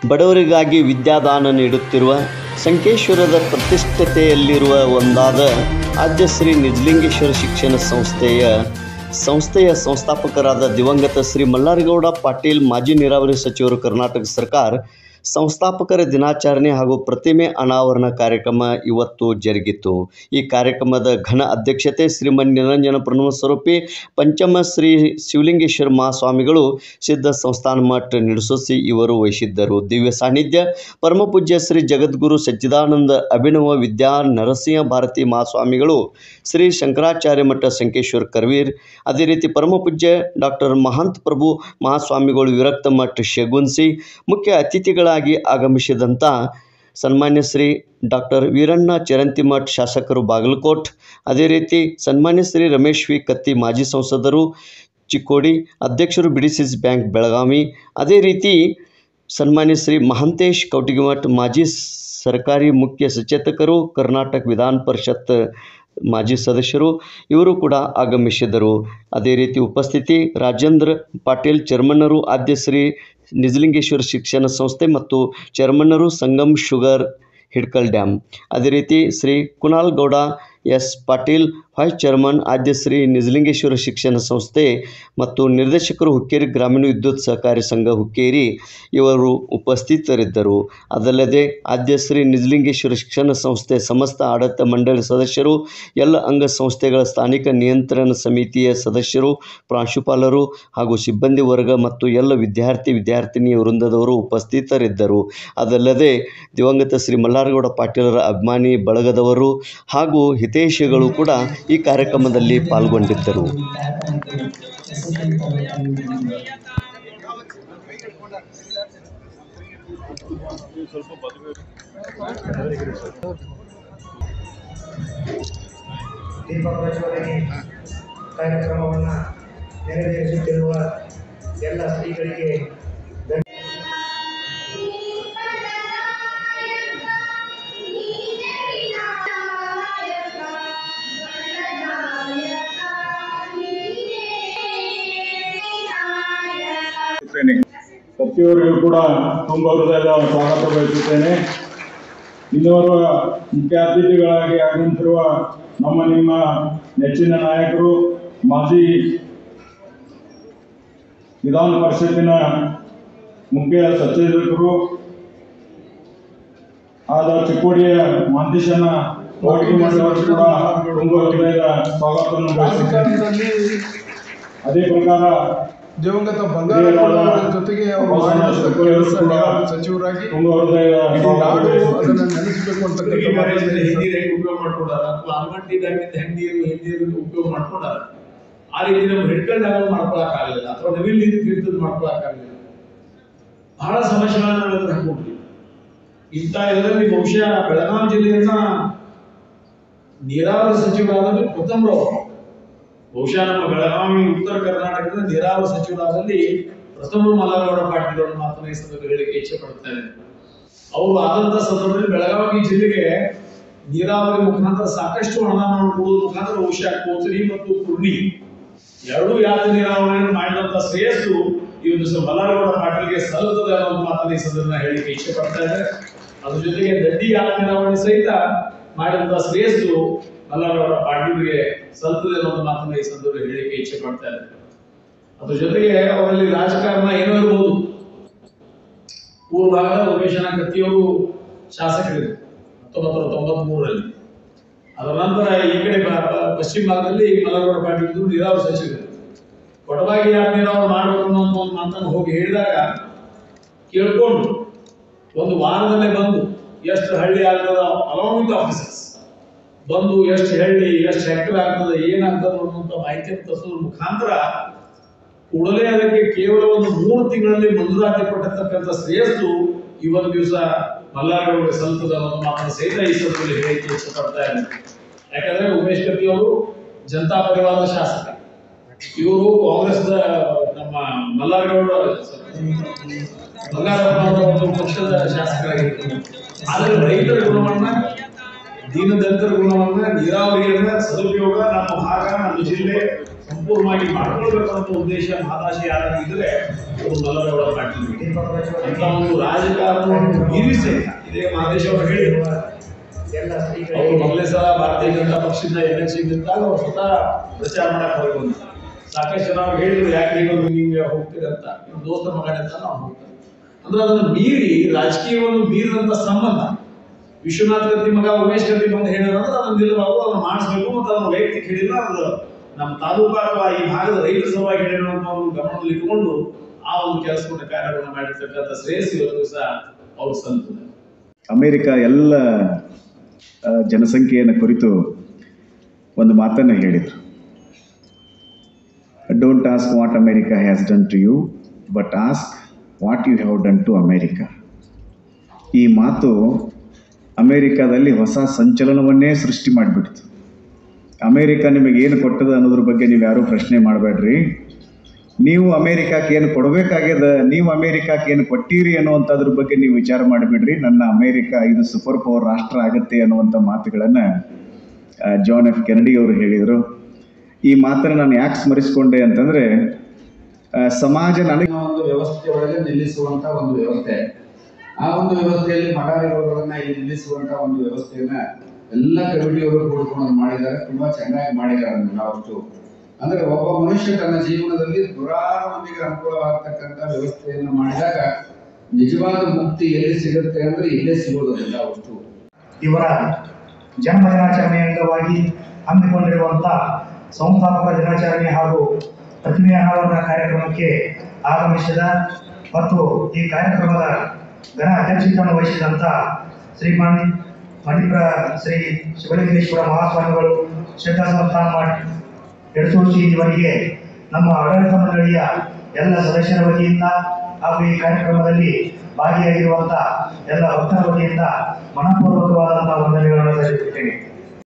ಬಡವರಿಗಾಗಿ ವಿದ್ಯಾದಾನ ನೀಡುತ್ತಿರುವ ಸಂಕೇಶ್ವರದ ಪ್ರತಿಷ್ಠತೆಯಲ್ಲಿರುವ ಒಂದಾದ ಆದ್ಯಶ್ರೀ ನಿಜಲಿಂಗೇಶ್ವರ ಶಿಕ್ಷಣ ಸಂಸ್ಥೆಯ ಸಂಸ್ಥೆಯ ಸಂಸ್ಥಾಪಕರಾದ ದಿವಂಗತ ಶ್ರೀ ಮಲ್ಲಾರಗೌಡ ಪಾಟೀಲ್ ಮಾಜಿ ನೀರಾವರಿ ಸಚಿವರು ಕರ್ನಾಟಕ ಸರ್ಕಾರ ಸಂಸ್ಥಾಪಕರ ದಿನಾಚರಣೆ ಹಾಗೂ ಪ್ರತಿಮೆ ಅನಾವರಣ ಕಾರ್ಯಕ್ರಮ ಇವತ್ತು ಜರುಗಿತು ಈ ಕಾರ್ಯಕ್ರಮದ ಘನ ಅಧ್ಯಕ್ಷತೆ ಶ್ರೀಮನ್ ನಿರಂಜನ ಪ್ರಣವ ಸ್ವರೂಪಿ ಪಂಚಮ ಶ್ರೀ ಶಿವಲಿಂಗೇಶ್ವರ ಮಹಾಸ್ವಾಮಿಗಳು ಸಿದ್ಧ ಸಂಸ್ಥಾನ ಮಠ ನಿಡಸೋಸಿ ಇವರು ವಹಿಸಿದ್ದರು ದಿವ್ಯ ಸಾನ್ನಿಧ್ಯ ಪರಮಪೂಜ್ಯ ಶ್ರೀ ಜಗದ್ಗುರು ಸಚ್ಚಿದಾನಂದ ಅಭಿನವ ವಿದ್ಯಾ ನರಸಿಂಹ ಭಾರತಿ ಮಹಾಸ್ವಾಮಿಗಳು ಶ್ರೀ ಶಂಕರಾಚಾರ್ಯ ಮಠ ಸಂಕೇಶ್ವರ ಕರ್ವೀರ್ ಅದೇ ರೀತಿ ಪರಮಪೂಜ್ಯ ಡಾಕ್ಟರ್ ಮಹಂತ್ ಪ್ರಭು ಮಹಾಸ್ವಾಮಿಗಳು ವಿರಕ್ತ ಮಠ ಶಗುನ್ಸಿ ಮುಖ್ಯ ಅತಿಥಿಗಳಾಗಿ ಆಗಮಿಸಿದಂಥ ಸನ್ಮಾನ್ಯ ಶ್ರೀ ಡಾಕ್ಟರ್ ವೀರಣ್ಣ ಚರಂತಿಮಠ್ ಶಾಸಕರು ಬಾಗಲಕೋಟ್ ಅದೇ ರೀತಿ ಸನ್ಮಾನ್ಯ ಶ್ರೀ ರಮೇಶ್ ವಿ ಕತ್ತಿ ಮಾಜಿ ಸಂಸದರು ಚಿಕ್ಕೋಡಿ ಅಧ್ಯಕ್ಷರು B D C C bank Belagavi ಅದೇ ರೀತಿ ಸನ್ಮಾನ್ಯ ಶ್ರೀ ಮಹಂತೇಶ್ ಕೌಟಿಗಿಮಠ್ ಮಾಜಿ ಸರ್ಕಾರಿ ಮುಖ್ಯ ಸಚೇತಕರು ಕರ್ನಾಟಕ ವಿಧಾನ ಪರಿಷತ್ ಮಾಜಿ ಸದಸ್ಯರು ಇವರು ಕೂಡ ಆಗಮಿಸಿದರು ಅದೇ ರೀತಿ ಉಪಸ್ಥಿತಿ ರಾಜೇಂದ್ರ ಪಾಟೀಲ್ ಚರ್ಮನ್ನರು ಆದ್ಯ ಶ್ರೀ ನಿಜಲಿಂಗೇಶ್ವರ ಶಿಕ್ಷಣ ಸಂಸ್ಥೆ ಮತ್ತು ಚರ್ಮನ್ನರು ಸಂಗಮ್ ಶುಗರ್ ಹಿಡ್ಕಲ್ ಡ್ಯಾಮ್ ಅದೇ ರೀತಿ Shri Kunal Gowda S Patil vice chairman ಆದ್ಯ ಶ್ರೀ ನಿಜಲಿಂಗೇಶ್ವರ ಶಿಕ್ಷಣ ಸಂಸ್ಥೆ ಮತ್ತು ನಿರ್ದೇಶಕರು ಹುಕ್ಕೇರಿ ಗ್ರಾಮೀಣ ವಿದ್ಯುತ್ ಸಹಕಾರಿ ಸಂಘ ಹುಕ್ಕೇರಿ ಇವರು ಉಪಸ್ಥಿತರಿದ್ದರು ಅದಲ್ಲದೆ ಆದ್ಯ ಶ್ರೀ ನಿಜಲಿಂಗೇಶ್ವರ ಶಿಕ್ಷಣ ಸಂಸ್ಥೆ ಸಮಸ್ತ ಆಡಳಿತ ಮಂಡಳಿ ಸದಸ್ಯರು ಎಲ್ಲ ಅಂಗ ಸಂಸ್ಥೆಗಳ ಸ್ಥಾನಿಕ ನಿಯಂತ್ರಣ ಸಮಿತಿಯ ಸದಸ್ಯರು ಪ್ರಾಂಶುಪಾಲರು ಹಾಗೂ ಸಿಬ್ಬಂದಿ ವರ್ಗ ಮತ್ತು ಎಲ್ಲ ವಿದ್ಯಾರ್ಥಿ ವಿದ್ಯಾರ್ಥಿನಿ ವೃಂದದವರು ಉಪಸ್ಥಿತರಿದ್ದರು ಅದಲ್ಲದೆ ದಿವಂಗತ ಶ್ರೀ ಮಲ್ಲಾರಗೌಡ ಪಾಟೀಲರ ಅಭಿಮಾನಿ ಬಳಗದವರು ಹಾಗೂ ಹಿತೈಷಿಗಳು ಕೂಡ ಈ ಕಾರ್ಯಕ್ರಮದಲ್ಲಿ ಪಾಲ್ಗೊಂಡಿದ್ದರು ದೀಪ ಪ್ರಜ್ವಲನೆ ಕಾರ್ಯಕ್ರಮವನ್ನು ನೆರವೇರಿಸುತ್ತಿರುವ ಎಲ್ಲ ಶ್ರೀಗಳಿಗೆ ಧನ್ಯ ಬಯಸುತ್ತೇನೆ ಪ್ರತಿಯೊಬ್ಬರಿಗೂ ಕೂಡ ತುಂಬ ಹೃದಯದ ಸ್ವಾಗತ ಬಯಸುತ್ತೇನೆ ಇನ್ನೋರ್ವ ಮುಖ್ಯ ಅತಿಥಿಗಳಾಗಿ ಆಗಮಿಸಿರುವ ನಮ್ಮ ನಿಮ್ಮ ನೆಚ್ಚಿನ ನಾಯಕರು ಮಾಜಿ ವಿಧಾನ ಪರಿಷತ್ತಿನ ಮುಖ್ಯ ಸಚೇತಕರು ಆದ ಚಿಕ್ಕೋಡಿಯ ಮಾಂತೇಶನ ಅವರು ಕೂಡ ತುಂಬ ಹೃದಯದ ಸ್ವಾಗತವನ್ನು ಬಯಸುತ್ತೇನೆ ರಾಜಕಾರಣದಲ್ಲಿ ಅದೇ ಪ್ರಕಾರ ದಿವಂಗತ ಬಂಗಾರಪ್ಪನವರ ಜೊತೆಗೆ ಅವರು ಮಾಡಿದಂಥ ಕೆಲಸ ನೀರಾವರಿ ಸಚಿವರಾಗಿ ತುಂಬ ಹೃದಯದ ಇಡೀ ನಾಡು ಸ್ವಾಗತ ಅದನ್ನು ನೆನೆಸಬೇಕು ಅಂತಕ್ಕಂಥ ಮಾತನ್ನ ಈ ಹಿಂದಿ ಹೆಂಗ್ ಉಪಯೋಗ ಮಾಡ್ಕೊಂಡಾರ ಅಥವಾ ಅನ್ಮಂಟಿ ಇದ್ದಾಗಿಂದ ಹೆಂಗ್ ನೀರು ಹಿಂದಿ ಉಪಯೋಗ ಮಾಡ್ಕೊಂಡಾರ ಆ ರೀತಿ ನಮ್ಮ ಹಿಡ್ಕಲ್ ಡ್ಯಾಮ್ ಮಾಡ್ಕೊಳಕ್ ಆಗಲಿಲ್ಲ ಅಥವಾ ನವಿಲ್ ನೀರು ತೀರ್ಥದ ಮಾಡ್ಕೊಳಕ್ ಆಗಲಿಲ್ಲ ಬಹಳ ಸಮಸ್ಯೆಗಳನ್ನ ನಾವು ಎದುರು ಹಾಕೊಂಡ್ವಿ ಇಂಥ ಇದರಲ್ಲಿ ಬಹುಶಃ ಬೆಳಗಾವಿ ಜಿಲ್ಲೆಯನ್ನ ನೀರಾವರಿ ಸಚಿವರಾದಲ್ಲಿ ಪ್ರಥಮರು ಅವರು. ಬಹುಶಃ ನಮ್ಮ ಬೆಳಗಾವಿ ಉತ್ತರ ಕರ್ನಾಟಕದ ನೀರಾವರಿ ಸಚಿವರಾದಲ್ಲಿ ಪ್ರಥಮ ಮಲ್ಲಗೌಡ ಪಾಟೀಲ್ ಅವರ ಮಾತನ್ನ ಈ ಸಂದರ್ಭದಲ್ಲಿ ಹೇಳಿಕೆ ಇಚ್ಛೆ ಪಡ್ತೇನೆ ಅವರು ಆದಂತ ಸಂದರ್ಭದಲ್ಲಿ ಬೆಳಗಾವಿ ಜಿಲ್ಲೆಗೆ ನೀರಾವರಿ ಮುಖಾಂತರ ಸಾಕಷ್ಟು ಅನುದಾನವನ್ನು ಕೊಡುವ ಮುಖಾಂತರ ಬಹುಶಃ ಕೋಸರಿ ಮತ್ತು ಕುರ್ಣಿ ಎರಡೂ ಯಾತ್ರೆ ನೀರಾವರಿಯನ್ನು ಮಾಡಿದಂತ ಶ್ರೇಯಸ್ಸು ಈ ಒಂದು ಸ- ಮಲ್ಲಾರಗೌಡ ಪಾಟೀಲ್ಗೆ ಸಲ್ಲುತ್ತದೆ ಅನ್ನೋ ಒಂದು ಮಾತನ್ನ ಈ ಸಂದರ್ಭದಲ್ಲಿ ಹೇಳಿಕೆ ಇಚ್ಛೆ ಪಡ್ತಾ ಇದೆ ಅದ್ರ ಜೊತೆಗೆ ದಂಡಿ ಯಾತ್ರೆ ನೀರಾವರಿ ಸಹಿತ ಮಾಡಿದಂತ ಶ್ರೇಯಸ್ಸು ಮಲ್ಲಾರಗೌಡ ಪಾಟೀಲ್ಗೆ ಸಲ್ಲುತ್ತದೆ ಅನ್ನೋ ಒಂದು ಮಾತನ್ನ ಈ ಸಂದರ್ಭದಲ್ಲಿ ಹೇಳಿಕೆ ಇಚ್ಛೆ ಪಡ್ತಾ ಇದೆ ಅದ್ರ ಜೊತೆಗೆ ಅವರಲ್ಲಿ ರಾಜಕಾರಣ ಏನೋ ಇರ್ಬೋದು ಪೂರ್ವ ಭಾಗದ ಉಮೇಶನ ಕತ್ತಿಯವರು ಶಾಸಕರಿದ್ರು ಹತ್ತೊಂಬತ್ತು ನೂರ ತೊಂಬತ್ತ್ ಮೂರರಲ್ಲಿ ಅದರ ನಂತರ ಈ ಕಡೆ ಬ- ಬ- ಪಶ್ಚಿಮ ಭಾಗದಲ್ಲಿ ಮಲ್ಲಗೌಡ ಪಾಟೀಲ್ ಇದ್ರು ನೀರಾವರಿ ಸಚಿವರು ಕೊಡವಾಗಿ ಯಾರು ನೀರಾವರಿ ಮಾಡಬೇಕು ಅನ್ನೋ ಒಂದು ಮಾತನ್ನು ಹೋಗಿ ಹೇಳಿದಾಗ ಕೇಳ್ಕೊಂಡು ಒಂದು ವಾರದಲ್ಲೇ ಬಂದು ಎಷ್ಟು ಹಳ್ಳಿ ಆಗ್ತದ ಅಲಾಂಗ್ ವಿತ್ ಆಫೀಸರ್ಸ್ ಬಂದು ಎಷ್ಟು ಹಳ್ಳಿ ಎಷ್ಟು ಹೆಕ್ಟರ್ ಆಗ್ತದೆ ಏನಾಗ್ತದೆ ಅನ್ನುವಂಥ ಮಾಹಿತಿಯನ್ನು ತರಿಸೋದ್ರ ಮುಖಾಂತರ ಕೂಡಲೇ ಅದಕ್ಕೆ ಕೇವಲ ಒಂದು ಮೂರು ತಿಂಗಳಲ್ಲಿ ಮಂಜೂರಾತಿ ಕೊಟ್ಟಿರ್ತಕ್ಕಂಥ ಶ್ರೇಯಸ್ಸು ಈ ಒಂದು ದಿವಸ ಮಲ್ಲಾರಗೌಡರಿಗೆ ಸಲ್ತದ ಅನ್ನೋ ಮಾತನ್ನು ಸಹಿತ ಈ ಸಂದರ್ಭದಲ್ಲಿ ಹೇಳಿಕೆ ಇಷ್ಟಪಡ್ತಾ ಇದ್ದಾರೆ ಯಾಕಂದ್ರೆ ಉಮೇಶ್ ಕತ್ತಿ ಅವರು ಜನತಾ ಪರಿವಾರದ ಶಾಸಕ ಇವರು ಕಾಂಗ್ರೆಸ್ದ ನಮ್ಮ ಮಲ್ಲಾರಗೌಡ ಬಂಗಾರಪ್ಪನವರ ಒಂದು ಪಕ್ಷದ ಶಾಸಕರಾಗಿರ್ತಾರೆ ಆದರೆ ರೈತರ ಗುಣವನ್ನ ದೀನದಲಿತರ ಗುಣವನ್ನ ನೀರಾವರಿಯನ್ನ ಸದುಪಯೋಗ ನಮ್ಮ ಭಾಗ ನಮ್ಮ ಜಿಲ್ಲೆ ಸಂಪೂರ್ಣವಾಗಿ ಮಾಡ್ಕೊಳ್ಬೇಕಂತ ಉದ್ದೇಶ ಮಹಾದಾಶಿ ಯಾರಾದ್ರೂ ಇದ್ರೆ ಅದು ಮಲ್ಲಗೌಡ ಪಾಟೀಲ್ ದೀಪಕ್ ಅಂತ ಪ್ರಜ್ವಲನೆ ಒಂದು ರಾಜಕಾರಣವನ್ನು ಮೀರಿಸಿ ಇದೇ ಮಹದೇಶ್ ಅವರು ಹೇಳಿದ್ರು ಎಲ್ಲ ಅವರು ಶ್ರೀಗಳಿಗೆ ಮೊದಲನೇ ಸಲ ಭಾರತೀಯ ಜನತಾ ಪಕ್ಷದಿಂದ ಎಲೆಕ್ಷನ್ ನಿಂತಾಗ ಅವ್ರು ಸ್ವತಃ ಪ್ರಚಾರ ಮಾಡಕ್ ಹೋಗಿ ಬಂದ್ರು ಸಾಕಷ್ಟು ಜನ ಅವ್ರು ಹೇಳಿದ್ರು ಯಾಕೆ ನೀವು ಹಿಂಗೆ ಹೋಗ್ತೀರಿ ಅಂತ ನಿಮ್ಮ ದೋಸ್ತ ಮಗನೇ ಅಂತ ನಾವು ಹೋಗ್ತೇವೆ ಅಂದ್ರೆ ಅದನ್ನ ಮೀರಿ ರಾಜಕೀಯವನ್ನು ಮೀರಿದಂತ ಸಂಬಂಧ ವಿಶ್ವನಾಥ್ ಕತ್ತಿ ಮಗ ಉಮೇಶ್ ಕತ್ತಿ ಬಂದು ಹೇಳಿದ್ರೆ ಅದನ್ನ ನಿಲ್ಲಬಾರ್ದು ಅದನ್ನ ಮಾಡಿಸ್ಬೇಕು ಮತ್ತು ಅದನ್ನ ವೈಯಕ್ತಿಕ ಹೇಳಿಲ್ಲ ಅದು ನಮ್ಮ ತಾಲೂಕು ಅಥವಾ ಈ ಭಾಗದ ರೈತರ ಸಲುವಾಗಿ ಹೇಳಿರೋ ಅಂತ ಒಂದು ಗಮನದಲ್ಲಿ ಇಟ್ಟುಕೊಂಡು ಆ ಒಂದು ಕೆಲಸವನ್ನು ಕಾರ್ಯವನ್ನು ಮಾಡಿರ್ತಕ್ಕಂಥ ಶ್ರೇಯಸ್ ಇವತ್ತು ಸಹ ಅವ್ರು ಸಲ್ತದೆ ಅಮೇರಿಕ ಎಲ್ಲ ಆ, ಜನಸಂಖ್ಯೆಯನ್ನು ಕುರಿತು ಒಂದು ಮಾತನ್ನು ಹೇಳಿದರು don't ask what America has done to you but ask what you have done to America ಈ ಮಾತು ಅಮೇರಿಕಾದಲ್ಲಿ ಹೊಸ ಸಂಚಲನವನ್ನೇ ಸೃಷ್ಟಿ ಮಾಡಿಬಿಡ್ತು ಅಮೇರಿಕ ನಿಮಗೆ ಏನು ಕೊಟ್ಟದ ಅನ್ನೋದ್ರ ಬಗ್ಗೆ ನೀವು ಯಾರೂ ಪ್ರಶ್ನೆ ಮಾಡಬೇಡ್ರಿ ನೀವು ಅಮೇರಿಕಾಕ್ಕೆ ಏನು ಕೊಡಬೇಕಾಗ್ಯದ ನೀವು ಅಮೇರಿಕಾಕ್ಕೆ ಏನು ಕೊಟ್ಟಿರಿ ಅನ್ನುವಂಥದ್ರ ಬಗ್ಗೆ ನೀವು ವಿಚಾರ ಮಾಡಿಬಿಡ್ರಿ ನನ್ನ ಅಮೇರಿಕ ಇದು ಸೂಪರ್ ಪವರ್ ರಾಷ್ಟ್ರ ಆಗುತ್ತೆ ಅನ್ನುವಂಥ ಮಾತುಗಳನ್ನು ಜಾನ್ ಎಫ್ ಕೆನಡಿ ಅವರು ಹೇಳಿದರು ಈ ಮಾತನ್ನು ನಾನು ಯಾಕೆ ಸ್ಮರಿಸ್ಕೊಂಡೆ ಅಂತಂದರೆ ಸಮಾಜ ನನಗೆ ಒಂದು ವ್ಯವಸ್ಥೆ ಒಳಗೆ ನಿಲ್ಲಿಸುವಂತ ಒಂದು ವ್ಯವಸ್ಥೆ ಆ ಒಂದು ವ್ಯವಸ್ಥೆಯಲ್ಲಿ ಮಗಾರಿಗಳನ್ನ ಇಲ್ಲಿ ನಿಲ್ಲಿಸುವಂತ ಒಂದು ವ್ಯವಸ್ಥೆಯನ್ನ ಎಲ್ಲ ಕಮಿಟಿಯವರು ಕೂಡ್ಕೊಂಡು ಮಾಡಿದ್ದಾರೆ ತುಂಬಾ ಚೆನ್ನಾಗಿ ಮಾಡಿದ್ದಾರೆ ಅದನ್ನ ಅಷ್ಟು ಅಂದ್ರೆ ಒಬ್ಬ ಮನುಷ್ಯ ತನ್ನ ಜೀವನದಲ್ಲಿ ನೂರಾರು ಮಂದಿಗೆ ಅನುಕೂಲವಾಗತಕ್ಕಂತ ವ್ಯವಸ್ಥೆಯನ್ನು ಮಾಡಿದಾಗ ನಿಜವಾದ ಮುಕ್ತಿ ಎಲ್ಲಿ ಸಿಗುತ್ತೆ ಅಂದ್ರೆ ಇಲ್ಲೇ ಸಿಗೋದಿಲ್ಲ ಅಷ್ಟು ಇವರ ಜನ್ಮ ದಿನಾಚರಣೆ ಅಂಗವಾಗಿ ಹಮ್ಮಿಕೊಂಡಿರುವಂಥ ಸಂಸ್ಥಾಪಕ ದಿನಾಚರಣೆ ಹಾಗೂ ಪ್ರತಿಮೆ ಅನಾವರಣ ಕಾರ್ಯಕ್ರಮಕ್ಕೆ ಆಗಮಿಸಿದ ಮತ್ತು ಈ ಕಾರ್ಯಕ್ರಮದ ಘನ ಅಧ್ಯಕ್ಷತೆಯನ್ನು ವಹಿಸಿದಂಥ ಶ್ರೀಮಾನ್ ಮಣಿಪುರ ಶ್ರೀ ಶಿವಲಿಂಗೇಶ್ವರ ಮಹಾಸ್ವಾಮಿಗಳು ಶ್ರದ್ಧಾ ಸಂಸ್ಥಾನ ಮಾಡಿ ಎಡಸೋಚಿ ಇವರಿಗೆ ನಮ್ಮ ಆಡಳಿತ ಮಂಡಳಿಯ ಎಲ್ಲ ಸದಸ್ಯರ ವತಿಯಿಂದ ಹಾಗೂ ಈ ಕಾರ್ಯಕ್ರಮದಲ್ಲಿ ಭಾಗಿಯಾಗಿರುವಂಥ ಎಲ್ಲ ಭಕ್ತರ ವತಿಯಿಂದ ಮನಪೂರ್ವಕವಾದಂತಹ ವಂದನೆಗಳನ್ನು ಸಲ್ಲಿಸುತ್ತೇನೆ